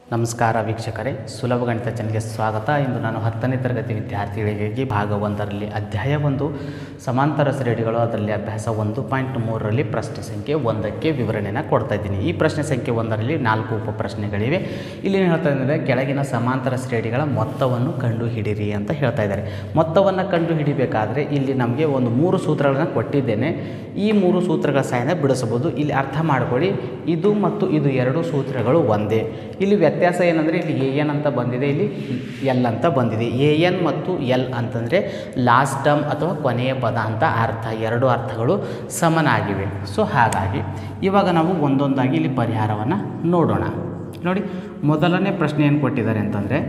ನಮಸ್ಕಾರ ವೀಕ್ಷಕರೇ ಸುಲಭ ಗಣಿತ ಚಾನಲ್ಗೆ ಸ್ವಾಗತ ಇಂದು ನಾನು ಹತ್ತನೇ ತರಗತಿ ವಿದ್ಯಾರ್ಥಿಗಳಿಗಾಗಿ ಭಾಗ ಒಂದರಲ್ಲಿ ಅಧ್ಯಾಯ ಒಂದು ಸಮಾಂತರ ಶ್ರೇಣಿಗಳು ಅದರಲ್ಲಿ ಅಭ್ಯಾಸ ಒಂದು ಪಾಯಿಂಟ್ ಮೂರರಲ್ಲಿ ಪ್ರಶ್ನೆ ಸಂಖ್ಯೆ ಒಂದಕ್ಕೆ ವಿವರಣೆಯನ್ನು ಕೊಡ್ತಾ ಇದ್ದೀನಿ ಈ ಪ್ರಶ್ನೆ ಸಂಖ್ಯೆ ಒಂದರಲ್ಲಿ ನಾಲ್ಕು ಉಪ ಪ್ರಶ್ನೆಗಳಿವೆ ಇಲ್ಲಿ ಏನು ಹೇಳ್ತಾ ಇದ್ದಾರೆ ಕೆಳಗಿನ ಸಮಾಂತರ ಶ್ರೇಣಿಗಳ ಮೊತ್ತವನ್ನು ಕಂಡು ಹಿಡಿರಿ ಅಂತ ಹೇಳ್ತಾ ಇದ್ದಾರೆ ಮೊತ್ತವನ್ನು ಕಂಡು ಹಿಡಿಬೇಕಾದ್ರೆ ಇಲ್ಲಿ ನಮಗೆ ಒಂದು ಮೂರು ಸೂತ್ರಗಳನ್ನು ಕೊಟ್ಟಿದ್ದೇನೆ ಈ ಮೂರು ಸೂತ್ರಗಳ ಸಹಾಯದಿಂದ ಬಿಡಿಸಬಹುದು ಇಲ್ಲಿ ಅರ್ಥ ಮಾಡ್ಕೊಳ್ಳಿ ಇದು ಮತ್ತು ಇದು ಎರಡು ಸೂತ್ರಗಳು ಒಂದೇ ಇಲ್ಲಿ ವ್ಯತ್ಯಾಸ ಏನಂದರೆ ಇಲ್ಲಿ ಎ ಎನ್ ಅಂತ ಬಂದಿದೆ ಇಲ್ಲಿ ಎಲ್ ಅಂತ ಬಂದಿದೆ ಎ ಎನ್ ಮತ್ತು ಎಲ್ ಅಂತಂದರೆ ಲಾಸ್ಟ್ ಟರ್ಮ್ ಅಥವಾ ಕೊನೆಯ ಪದ ಅಂತ ಅರ್ಥ ಎರಡು ಅರ್ಥಗಳು ಸಮನಾಗಿವೆ ಸೊ ಹಾಗಾಗಿ ಇವಾಗ ನಾವು ಒಂದೊಂದಾಗಿ ಇಲ್ಲಿ ಪರಿಹಾರವನ್ನು ನೋಡೋಣ ನೋಡಿ ಮೊದಲನೇ ಪ್ರಶ್ನೆ ಏನು ಕೊಟ್ಟಿದ್ದಾರೆ ಅಂತಂದರೆ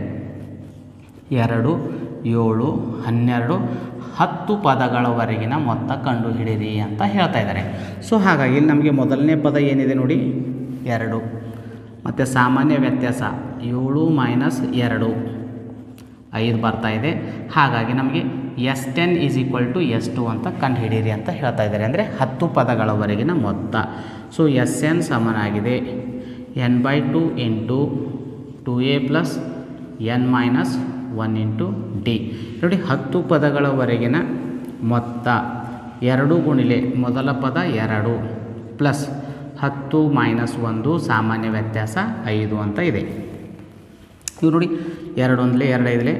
ಎರಡು ಏಳು ಹನ್ನೆರಡು ಹತ್ತು ಪದಗಳವರೆಗಿನ ಮೊತ್ತ ಕಂಡುಹಿಡಿಯಿರಿ ಅಂತ ಹೇಳ್ತಾ ಇದ್ದಾರೆ ಸೊ ಹಾಗಾಗಿ ಇಲ್ಲಿ ನಮಗೆ ಮೊದಲನೇ ಪದ ಏನಿದೆ ನೋಡಿ ಎರಡು ಮತ್ತು ಸಾಮಾನ್ಯ ವ್ಯತ್ಯಾಸ ಏಳು ಮೈನಸ್ ಎರಡು ಐದು ಬರ್ತಾ ಇದೆ ಹಾಗಾಗಿ ನಮಗೆ S ten is equal to S two ಅಂತ ಕಂಡುಹಿಡೀರಿ ಅಂತ ಹೇಳ್ತಾ ಇದ್ದಾರೆ ಅಂದರೆ ಹತ್ತು ಪದಗಳವರೆಗಿನ ಮೊತ್ತ ಸೊ ಎಸ್ ಎನ್ ಸಮನಾಗಿದೆ N by two into two A plus N minus one into D ನೋಡಿ ಹತ್ತು ಪದಗಳವರೆಗಿನ ಮೊತ್ತ ಎರಡು ಗುಣಿಲೆ ಮೊದಲ ಪದ ಎರಡು ಪ್ಲಸ್ ಹತ್ತು ಮೈನಸ್ ಒಂದು ಸಾಮಾನ್ಯ ವ್ಯತ್ಯಾಸ ಐದು ಅಂತ ಇದೆ ಇವು ನೋಡಿ ಎರಡು ಒಂದಲೇ ಎರಡು ಐದಲೇ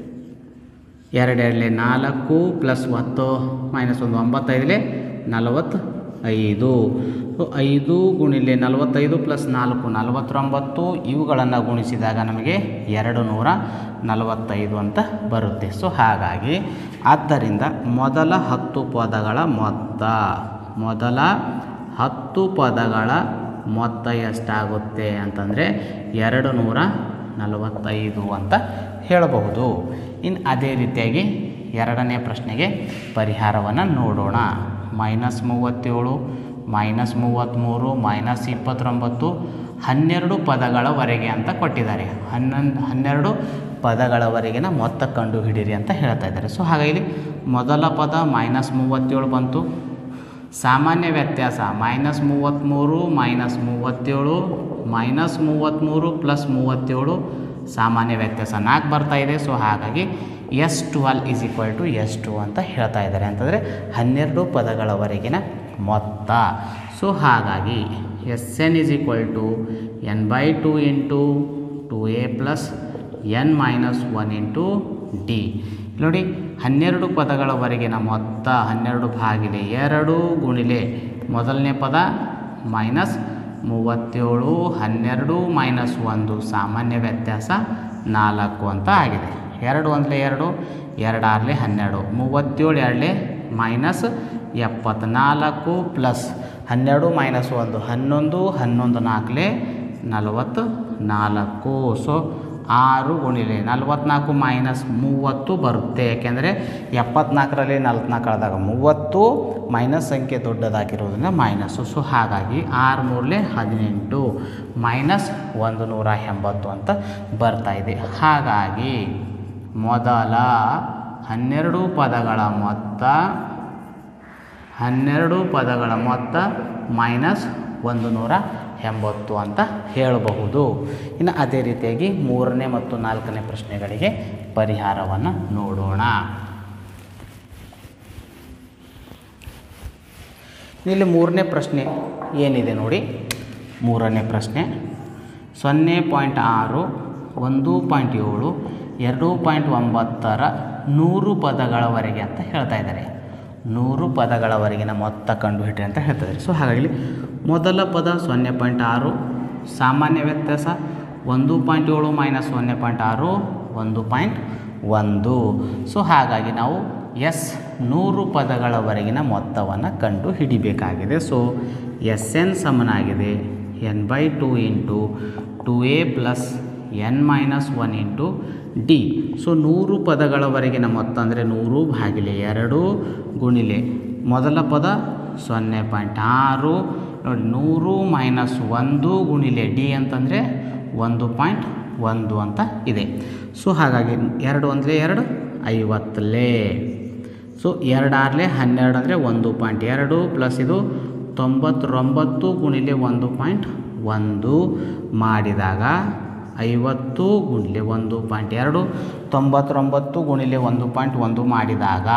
ಎರಡು ಎರಡಲೇ ನಾಲ್ಕು ಪ್ಲಸ್ ಹತ್ತು ಮೈನಸ್ ಒಂದು ಒಂಬತ್ತೈದಲೇ ನಲವತ್ತು ಐದು ಸೊ ಐದು ಗುಣಿಲೆ ನಲವತ್ತೈದು ಪ್ಲಸ್ ನಾಲ್ಕು ನಲವತ್ತೊಂಬತ್ತು ಇವುಗಳನ್ನು ಗುಣಿಸಿದಾಗ ನಮಗೆ ಎರಡು ನೂರ ನಲವತ್ತೈದು ಅಂತ ಬರುತ್ತೆ ಸೊ ಹಾಗಾಗಿ ಆದ್ದರಿಂದ ಮೊದಲ ಹತ್ತು ಪದಗಳ ಮೊತ್ತ ಮೊದಲ ಹತ್ತು ಪದಗಳ ಮೊತ್ತ ಎಷ್ಟಾಗುತ್ತೆ ಅಂತಂದರೆ ಎರಡು ನೂರ ನಲವತ್ತೈದು ಅಂತ ಹೇಳಬಹುದು ಇನ್ನು ಅದೇ ರೀತಿಯಾಗಿ ಎರಡನೇ ಪ್ರಶ್ನೆಗೆ ಪರಿಹಾರವನ್ನು ನೋಡೋಣ ಮೈನಸ್ ಮೂವತ್ತೇಳು ಮೈನಸ್ ಮೂವತ್ತ್ಮೂರು ಮೈನಸ್ ಇಪ್ಪತ್ತೊಂಬತ್ತು ಹನ್ನೆರಡು ಪದಗಳವರೆಗೆ ಅಂತ ಕೊಟ್ಟಿದ್ದಾರೆ ಹನ್ನೊಂದು ಹನ್ನೆರಡು ಪದಗಳವರೆಗಿನ ಮೊತ್ತ ಕಂಡು ಹಿಡೀರಿ ಅಂತ ಹೇಳ್ತಾ ಇದ್ದಾರೆ ಸೊ ಹಾಗಾಗಿ ಇಲ್ಲಿ ಮೊದಲ ಪದ ಮೈನಸ್ ಮೂವತ್ತೇಳು ಬಂತು ಸಾಮಾನ್ಯ ವ್ಯತ್ಯಾಸ ಮೈನಸ್ ಮೂವತ್ತ್ಮೂರು ಮೈನಸ್ ಮೂವತ್ತೇಳು ಮೈನಸ್ ಮೂವತ್ತ್ಮೂರು ಪ್ಲಸ್ ಮೂವತ್ತೇಳು ಸಾಮಾನ್ಯ ವ್ಯತ್ಯಾಸ ನಾಲ್ಕು ಬರ್ತಾ ಇದೆ ಸೊ ಹಾಗಾಗಿ S twelve is equal to S two ಅಂತ ಹೇಳ್ತಾ ಇದ್ದಾರೆ ಅಂತಂದರೆ ಹನ್ನೆರಡು ಪದಗಳವರೆಗಿನ ಮೊತ್ತ ಸೊ ಹಾಗಾಗಿ S N is equal to N by two into two A plus N minus one into D ನೋಡಿ ಹನ್ನೆರಡು ಪದಗಳವರೆಗಿನ ಮೊತ್ತ ಹನ್ನೆರಡು ಭಾಗಿಲೆ ಎರಡು ಗುಣಿಲೆ ಮೊದಲನೇ ಪದ ಮೈನಸ್ ಮೂವತ್ತೇಳು ಹನ್ನೆರಡು ಮೈನಸ್ ಒಂದು ಸಾಮಾನ್ಯ ವ್ಯತ್ಯಾಸ ನಾಲ್ಕು ಅಂತ ಆಗಿದೆ ಎರಡು ಒಂದಲೇ ಎರಡು ಎರಡಾರಲೆ ಹನ್ನೆರಡು ಮೂವತ್ತೇಳು ಎರಡಲೆ ಮೈನಸ್ ಎಪ್ಪತ್ನಾಲ್ಕು ಪ್ಲಸ್ ಹನ್ನೆರಡು ಮೈನಸ್ ಒಂದು ಹನ್ನೊಂದು ಹನ್ನೊಂದು ನಾಲ್ಕಲೆ ನಲವತ್ತು ನಾಲ್ಕು ಸೊ ಆರು ಗುಣಿಲೆ ನಲ್ವತ್ನಾಲ್ಕು ಮೈನಸ್ ಮೂವತ್ತು ಬರುತ್ತೆ ಯಾಕೆಂದರೆ ಎಪ್ಪತ್ನಾಲ್ಕರಲ್ಲಿ ನಲ್ವತ್ನಾಲ್ಕು ಕಳೆದಾಗ ಮೂವತ್ತು ಮೈನಸ್ ಸಂಖ್ಯೆ ದೊಡ್ಡದಾಗಿರೋದ್ರಿಂದ ಮೈನಸ್ಸು ಸೊ ಹಾಗಾಗಿ ಆರು ಮೂರಲೆ ಹದಿನೆಂಟು ಮೈನಸ್ ಒಂದು ನೂರ ಎಂಬತ್ತು ಅಂತ ಬರ್ತಾ ಇದೆ ಹಾಗಾಗಿ ಮೊದಲ ಹನ್ನೆರಡು ಪದಗಳ ಮೊತ್ತ ಹನ್ನೆರಡು ಪದಗಳ ಮೊತ್ತ ಮೈನಸ್ ಒಂದು ನೂರ ಎಂಬತ್ತು ಅಂತ ಹೇಳಬಹುದು ಇನ್ನು ಅದೇ ರೀತಿಯಾಗಿ ಮೂರನೇ ಮತ್ತು ನಾಲ್ಕನೇ ಪ್ರಶ್ನೆಗಳಿಗೆ ಪರಿಹಾರವನ್ನು ನೋಡೋಣ ಇಲ್ಲಿ ಮೂರನೇ ಪ್ರಶ್ನೆ ಏನಿದೆ ನೋಡಿ ಮೂರನೇ ಪ್ರಶ್ನೆ ಸೊನ್ನೆ ಪಾಯಿಂಟ್ ಆರು ಒಂದು ಪಾಯಿಂಟ್ ಏಳು ಎರಡು ಪಾಯಿಂಟ್ ಒಂಬತ್ತರ ನೂರು ಪದಗಳವರೆಗೆ ಅಂತ ಹೇಳ್ತಾ ಇದ್ದಾರೆ ನೂರು ಪದಗಳವರೆಗಿನ ಮೊತ್ತ ಕಂಡುಹಿಡ್ರಿ ಅಂತ ಹೇಳ್ತಿದ್ದಾರೆ ಸೊ ಹಾಗಾಗಿ ಮೊದಲ ಪದ ಸೊನ್ನೆ ಪಾಯಿಂಟ್ ಆರು ಸಾಮಾನ್ಯ ವ್ಯತ್ಯಾಸ ಒಂದು ಪಾಯಿಂಟ್ ಏಳು ಮೈನಸ್ ಸೊನ್ನೆ ಪಾಯಿಂಟ್ ಆರು ಒಂದು ಪಾಯಿಂಟ್ ಒಂದು ಸೊ ಹಾಗಾಗಿ ನಾವು ಎಸ್ ನೂರು ಪದಗಳವರೆಗಿನ ಮೊತ್ತವನ್ನು ಕಂಡು ಹಿಡಿಬೇಕಾಗಿದೆ ಸೊ ಎಸ್ ಎನ್ ಸಮನಾಗಿದೆ N by two into two A plus N minus one into D so ನೂರು ಪದಗಳವರೆಗಿನ ಮೊತ್ತ ಅಂದರೆ ನೂರು ಭಾಗಿಲೆ ಎರಡು ಗುಣಿಲೆ ಮೊದಲ ಪದ ಸೊನ್ನೆ ಪಾಯಿಂಟ್ ಆರು ನೋಡಿ ನೂರು ಮೈನಸ್ ಒಂದು ಗುಣಿಲೆ ಡಿ ಅಂತಂದರೆ ಒಂದು ಪಾಯಿಂಟ್ ಒಂದು ಅಂತ ಇದೆ ಸೊ ಹಾಗಾಗಿ ಎರಡು ಅಂದರೆ ಎರಡು ಐವತ್ತಲೇ ಸೊ ಎರಡಾರಲೆ ಹನ್ನೆರಡು ಅಂದರೆ ಒಂದು ಪಾಯಿಂಟ್ ಎರಡು ಪ್ಲಸ್ ಇದು ತೊಂಬತ್ತೊಂಬತ್ತು ಗುಣಿಲೆ ಒಂದು ಪಾಯಿಂಟ್ ಒಂದು ಮಾಡಿದಾಗ ಐವತ್ತು ಗುಣಿಲೆ ಒಂದು ಪಾಯಿಂಟ್ ಎರಡು ತೊಂಬತ್ತೊಂಬತ್ತು ಗುಣಿಲೆ ಒಂದು ಪಾಯಿಂಟ್ ಒಂದು ಮಾಡಿದಾಗ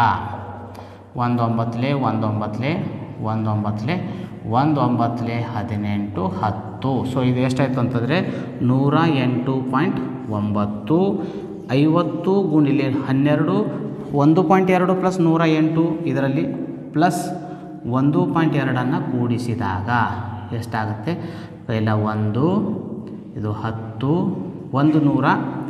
ಒಂದೊಂಬತ್ತಲೆ ಒಂದೊಂಬತ್ತಲೆ ಒಂದೊಂಬತ್ತಲೆ ಒಂದೊಂಬತ್ತಲೆ ಹದಿನೆಂಟು ಹತ್ತು ಸೊ ಇದು ಎಷ್ಟಾಯಿತು ಅಂತಂದರೆ ನೂರ ಎಂಟು ಪಾಯಿಂಟ್ ಒಂಬತ್ತು ಐವತ್ತು ಗುಣಿಲೆ ಹನ್ನೆರಡು ಒಂದು ಪಾಯಿಂಟ್ ಎರಡು ಪ್ಲಸ್ ನೂರ ಎಂಟು ಇದರಲ್ಲಿ ಪ್ಲಸ್ ಒಂದು ಪಾಯಿಂಟ್ ಎರಡನ್ನು ಕೂಡಿಸಿದಾಗ ಎಷ್ಟಾಗುತ್ತೆ ಇಲ್ಲ ಒಂದು ಇದು ಹತ್ತು ಒಂದು ನೂರ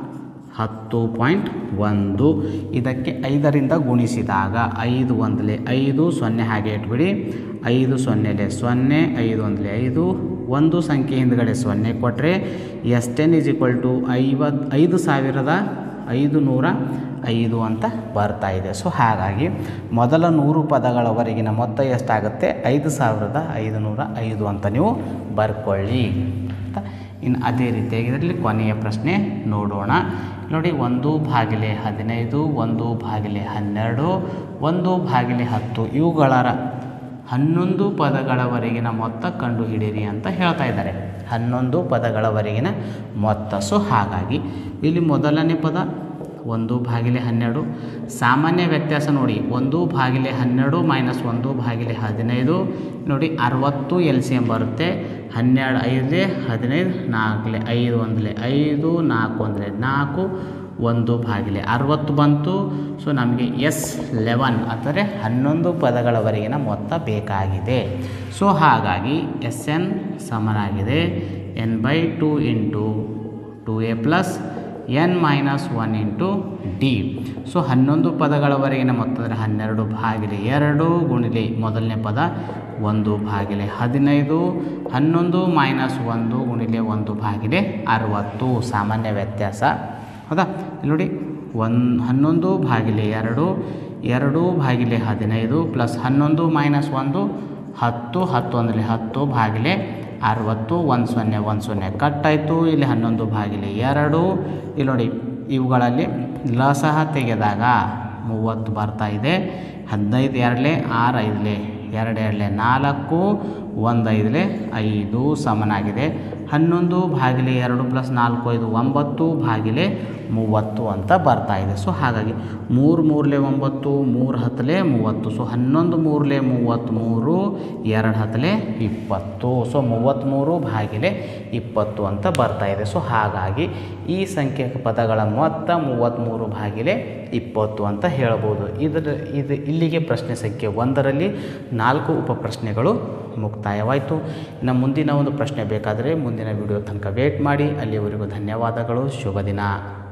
ಹತ್ತು ಪಾಯಿಂಟ್ ಒಂದು ಇದಕ್ಕೆ ಐದರಿಂದ ಗುಣಿಸಿದಾಗ ಐದು ಒಂದಲೆ ಐದು ಸೊನ್ನೆ ಹಾಗೆ ಇಟ್ಬಿಡಿ ಐದು ಸೊನ್ನೆಲೆ ಸೊನ್ನೆ ಐದು ಒಂದಲೆ ಐದು ಒಂದು ಸಂಖ್ಯೆ ಹಿಂದ್ಗಡೆ ಸೊನ್ನೆ ಕೊಟ್ಟರೆ S ten is equal to ಐವತ್ತು ಐದು ಸಾವಿರದ ಐದು ನೂರ ಐದು ಅಂತ ಬರ್ತಾ ಇದೆ ಸೊ ಹಾಗಾಗಿ ಮೊದಲ ನೂರು ಪದಗಳವರೆಗಿನ ಮೊತ್ತ ಎಷ್ಟಾಗುತ್ತೆ ಐದು ಸಾವಿರದ ಐದು ನೂರ ಐದು ಅಂತ ನೀವು ಬರ್ಕೊಳ್ಳಿ ಅಂತ ಇನ್ನು ಅದೇ ರೀತಿಯಾಗಿ ಇದರಲ್ಲಿ ಕೊನೆಯ ಪ್ರಶ್ನೆ ನೋಡೋಣ ನೋಡಿ ಒಂದು ಭಾಗಿಲೆ ಹದಿನೈದು ಒಂದು ಭಾಗಿಲೆ ಹನ್ನೆರಡು ಒಂದು ಭಾಗಿಲೆ ಹತ್ತು ಇವುಗಳ ಹನ್ನೊಂದು ಪದಗಳವರೆಗಿನ ಮೊತ್ತ ಕಂಡುಹಿಡಿಯಿರಿ ಅಂತ ಹೇಳ್ತಾ ಇದ್ದಾರೆ ಹನ್ನೊಂದು ಪದಗಳವರೆಗಿನ ಮೊತ್ತ ಸೊ ಹಾಗಾಗಿ ಇಲ್ಲಿ ಮೊದಲನೇ ಪದ ಒಂದು ಭಾಗಿಲೆ ಹನ್ನೆರಡು ಸಾಮಾನ್ಯ ವ್ಯತ್ಯಾಸ ನೋಡಿ ಒಂದು ಭಾಗಿಲೆ ಹನ್ನೆರಡು ಮೈನಸ್ ಒಂದು ಭಾಗಿಲೆ ಹದಿನೈದು ನೋಡಿ ಅರವತ್ತು ಎಲ್ ಸಿ ಎಮ್ ಬರುತ್ತೆ ಹನ್ನೆರಡು ಐದಲೇ ಹದಿನೈದು ನಾಲ್ಕಲೆ ಐದು ಒಂದಲೇ ಐದು ನಾಲ್ಕು ಒಂದಲೇ ನಾಲ್ಕು ಒಂದು ಭಾಗಿಲೆ ಅರವತ್ತು ಬಂತು ಸೊ ನಮಗೆ ಎಸ್ ಲೆವೆನ್ ಅಂದರೆ ಹನ್ನೊಂದು ಪದಗಳವರೆಗಿನ ಮೊತ್ತ ಬೇಕಾಗಿದೆ ಸೊ ಹಾಗಾಗಿ ಎಸ್ ಎನ್ ಸಮನಾಗಿದೆ N by two into two A plus N minus one into D so ಹನ್ನೊಂದು ಪದಗಳವರೆಗಿನ ಮೊತ್ತ ಅಂದರೆ ಹನ್ನೆರಡು ಭಾಗಿಲೆ ಎರಡು ಗುಣಿಲೆ ಮೊದಲನೇ ಪದ ಒಂದು ಭಾಗಿಲೆ ಹದಿನೈದು ಹನ್ನೊಂದು ಮೈನಸ್ ಒಂದು ಗುಣಿಲೆ ಒಂದು ಭಾಗಿಲೆ ಅರವತ್ತು ಸಾಮಾನ್ಯ ವ್ಯತ್ಯಾಸ ಹೌದಾ ಇಲ್ಲಿ ನೋಡಿ ಒಂದು ಹನ್ನೊಂದು ಭಾಗಿಲೆ ಎರಡು ಎರಡು ಭಾಗಿಲೆ ಹದಿನೈದು ಪ್ಲಸ್ ಹನ್ನೊಂದು ಮೈನಸ್ ಒಂದು ಹತ್ತು ಹತ್ತು ಅಂದರೆ ಹತ್ತು ಭಾಗಿಲೆ ಅರವತ್ತು ಒಂದು ಸೊನ್ನೆ ಒಂದು ಸೊನ್ನೆ ಕಟ್ಟಾಯಿತು ಇಲ್ಲಿ ಹನ್ನೊಂದು ಭಾಗಿಲೆ ಎರಡು ಇಲ್ಲಿ ನೋಡಿ ಇವುಗಳಲ್ಲಿ ಲಸಹ ತೆಗೆದಾಗ ಮೂವತ್ತು ಬರ್ತಾ ಇದೆ ಹದಿನೈದು ಎರಡಲೆ ಆರು ಐದಲೆ ಎರಡು ಎರಡಲೆ ನಾಲ್ಕು ಒಂದು ಐದಲೆ ಐದು ಸಮನಾಗಿದೆ ಹನ್ನೊಂದು ಭಾಗಿಲೆ ಎರಡು ಪ್ಲಸ್ ನಾಲ್ಕು ಐದು ಒಂಬತ್ತು ಭಾಗಿಲೆ ಮೂವತ್ತು ಅಂತ ಬರ್ತಾ ಇದೆ ಸೊ ಹಾಗಾಗಿ ಮೂರು ಮೂರಲೆ ಒಂಬತ್ತು ಮೂರು ಹತ್ತಲೆ ಮೂವತ್ತು ಸೊ ಹನ್ನೊಂದು ಮೂರಲೆ ಮೂವತ್ತ್ಮೂರು ಎರಡು ಹತ್ತಲೆ ಇಪ್ಪತ್ತು ಸೊ ಮೂವತ್ತ್ಮೂರು ಭಾಗಿಲೆ ಇಪ್ಪತ್ತು ಅಂತ ಬರ್ತಾ ಇದೆ ಸೊ ಹಾಗಾಗಿ ಈ ಸಂಖ್ಯಕ ಪದಗಳ ಮೊತ್ತ ಮೂವತ್ತ್ಮೂರು ಭಾಗಿಲೆ ಇಪ್ಪತ್ತು ಅಂತ ಹೇಳ್ಬೋದು ಇದರ ಇದು ಇಲ್ಲಿಗೆ ಪ್ರಶ್ನೆ ಸಂಖ್ಯೆ ಒಂದರಲ್ಲಿ ನಾಲ್ಕು ಉಪಪ್ರಶ್ನೆಗಳು ಮುಕ್ತಾಯವಾಯಿತು ಇನ್ನು ಮುಂದಿನ ಒಂದು ಪ್ರಶ್ನೆ ಬೇಕಾದರೆ ಮುಂದಿನ ವಿಡಿಯೋ ತನಕ ವೇಟ್ ಮಾಡಿ ಅಲ್ಲಿಯವರೆಗೂ ಧನ್ಯವಾದಗಳು ಶುಭ ದಿನ